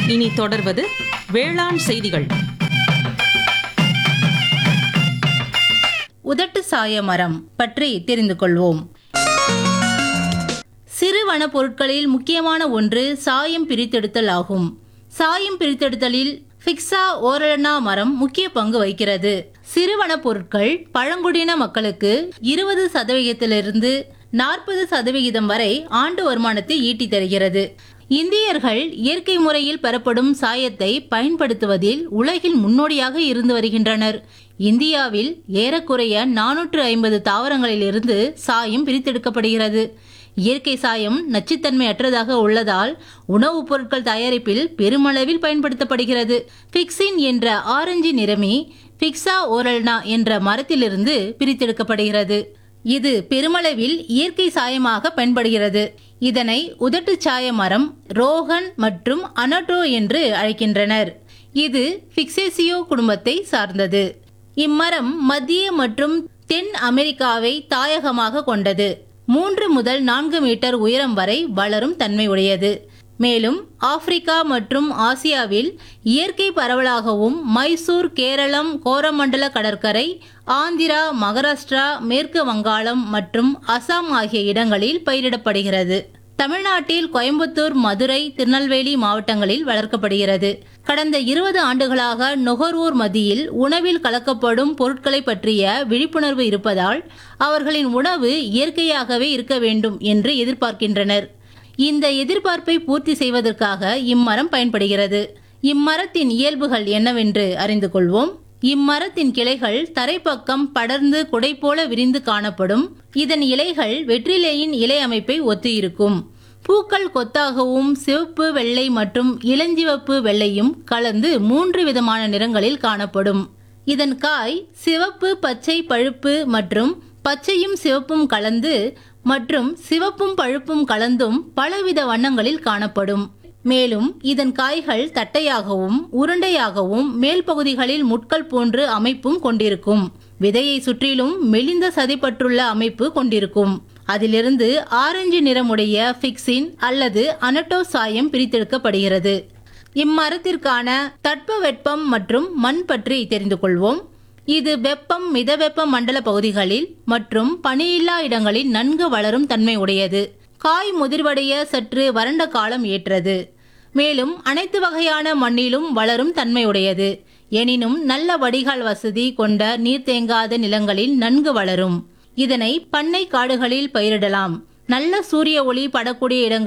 இனி தொடர்வது வேளாண் செய்திகள் உதட்டு சாய மரம் பற்றி தெரிந்து கொள்வோம் சிறு வனப் பொருட்களில் முக்கியமான ஒன்று சாயம் பிரித்தெடுத்தல் ஆகும் சாயம் பிரித்தெடுத்தலில் ஃபிக்ஸா ஓரலனா மரம் முக்கிய பங்கு வகிக்கிறது சிறுவனப் பொருட்கள் பழங்குடியின மக்களுக்கு இருபது சதவிகிதத்திலிருந்து நாற்பது சதவிகிதம் வரை ஆண்டு வருமானத்தை ஈட்டித் தருகிறது இந்தியர்கள் இயற்கை முறையில் பெறப்படும் சாயத்தை பயன்படுத்துவதில் உலகில் முன்னோடியாக இருந்து வருகின்றனர் இந்தியாவில் ஏறக்குறைய நானூற்று ஐம்பது தாவரங்களிலிருந்து சாயம் பிரித்தெடுக்கப்படுகிறது இயற்கை சாயம் நச்சுத்தன்மை அற்றதாக உள்ளதால் உணவுப் பொருட்கள் தயாரிப்பில் பெருமளவில் பயன்படுத்தப்படுகிறது பிக்சின் என்ற ஆரஞ்சு நிறமி பிக்ஸா ஓரல்னா என்ற மரத்திலிருந்து பிரித்தெடுக்கப்படுகிறது இது பெருமளவில் இயற்கை சாயமாக பயன்படுகிறது இதனை உதட்டு சாய மரம் ரோகன் மற்றும் அனட்டோ என்று அழைக்கின்றனர் இது பிக்சேசியோ குடும்பத்தை சார்ந்தது இம்மரம் மத்திய மற்றும் தென் அமெரிக்காவை தாயகமாக கொண்டது மூன்று முதல் நான்கு மீட்டர் உயரம் வரை வளரும் தன்மை உடையது மேலும் ஆப்பிரிக்கா மற்றும் ஆசியாவில் இயற்கை பரவலாகவும் மைசூர் கேரளம் கோரமண்டல கடற்கரை ஆந்திரா மகாராஷ்டிரா மேற்கு வங்காளம் மற்றும் அசாம் ஆகிய இடங்களில் பயிரிடப்படுகிறது தமிழ்நாட்டில் கோயம்புத்தூர் மதுரை திருநெல்வேலி மாவட்டங்களில் வளர்க்கப்படுகிறது கடந்த இருபது ஆண்டுகளாக நுகர்வோர் மத்தியில் உணவில் கலக்கப்படும் பொருட்களை பற்றிய விழிப்புணர்வு இருப்பதால் அவர்களின் உணவு இயற்கையாகவே இருக்க வேண்டும் என்று எதிர்பார்க்கின்றனர் இந்த எதிர்பார்ப்பை பூர்த்தி செய்வதற்காக இம்மரம் பயன்படுகிறது இம்மரத்தின் இயல்புகள் என்னவென்று அறிந்து கொள்வோம் இம்மரத்தின் கிளைகள் தரைப்பக்கம் படர்ந்து குடை போல விரிந்து காணப்படும் இதன் இலைகள் வெற்றிலையின் இலை அமைப்பை ஒத்து இருக்கும் பூக்கள் கொத்தாகவும் சிவப்பு வெள்ளை மற்றும் இளஞ்சிவப்பு வெள்ளையும் கலந்து மூன்று விதமான நிறங்களில் காணப்படும் இதன் காய் சிவப்பு பச்சை பழுப்பு மற்றும் பச்சையும் சிவப்பும் கலந்து மற்றும் சிவப்பும் பழுப்பும் கலந்தும் பலவித வண்ணங்களில் காணப்படும் மேலும் இதன் காய்கள் தட்டையாகவும் உருண்டையாகவும் மேல் பகுதிகளில் முட்கள் போன்று அமைப்பும் கொண்டிருக்கும் விதையை சுற்றிலும் மெலிந்த சதைப்பற்றுள்ள அமைப்பு கொண்டிருக்கும் அதிலிருந்து ஆரஞ்சு நிறமுடைய ஃபிக்சின் அல்லது அனட்டோ சாயம் பிரித்தெடுக்கப்படுகிறது இம்மரத்திற்கான தட்பவெப்பம் மற்றும் மண் பற்றி தெரிந்து கொள்வோம் இது வெப்பம் மிதவெப்ப மண்டல பகுதிகளில் மற்றும் பனியில்லா இடங்களில் நன்கு வளரும் தன்மை உடையது காய் முதிர்வடைய சற்று வறண்ட காலம் ஏற்றது மேலும் அனைத்து வகையான மண்ணிலும் வளரும் தன்மையுடையது எனினும் நல்ல வடிகால் வசதி கொண்ட நீர் தேங்காத நிலங்களில் நன்கு வளரும் இதனை பண்ணை காடுகளில் பயிரிடலாம் நல்ல சூரிய ஒளி படக்கூடிய இடங்கள்